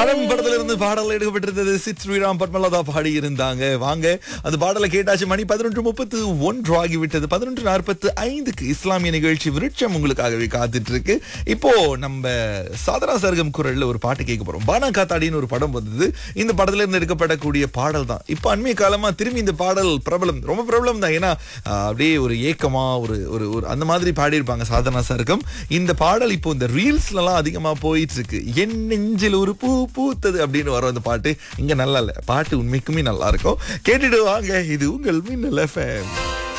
படம் படத்துல இருந்து பாடல் எடுக்கப்பட்டிருந்தது சித் ஸ்ரீராம் பத்மலதா பாடி இருந்தாங்க வாங்க அந்த பாடலை கேட்டாச்சு மணி பதினொன்று முப்பத்து ஒன்று ஆகிவிட்டது பதினொன்று நாற்பத்து ஐந்துக்கு இஸ்லாமிய நிகழ்ச்சி விருட்சம் உங்களுக்காகவே காத்துட்டு இருக்கு இப்போ நம்ம சாதனா சர்க்கம் குரல்ல ஒரு பாட்டு கேட்க போறோம் பானா காத்தாடின்னு ஒரு படம் வந்தது இந்த படத்துல இருந்து எடுக்கப்படக்கூடிய பாடல் தான் இப்போ அண்மைய காலமா திரும்பி இந்த பாடல் பிரபலம் ரொம்ப பிரபலம் தான் ஏன்னா ஆஹ், அப்படியே ஒரு ஏக்கமா ஒரு ஒரு ஒரு அந்த மாதிரி பாடியிருப்பாங்க சாதனா சர்க்கம் இந்த பாடல் இப்போ இந்த ரீல்ஸ்ல எல்லாம் அதிகமா போயிட்டு இருக்கு என் நெஞ்சில் ஒரு பூ பூத்தது அப்படின்னு வரும் அந்த பாட்டு இங்க நல்லா இல்ல பாட்டு உண்மைக்குமே நல்லா இருக்கும் கேட்டுட்டு வாங்க இது உங்கள் மின்னல் எஃப்எம்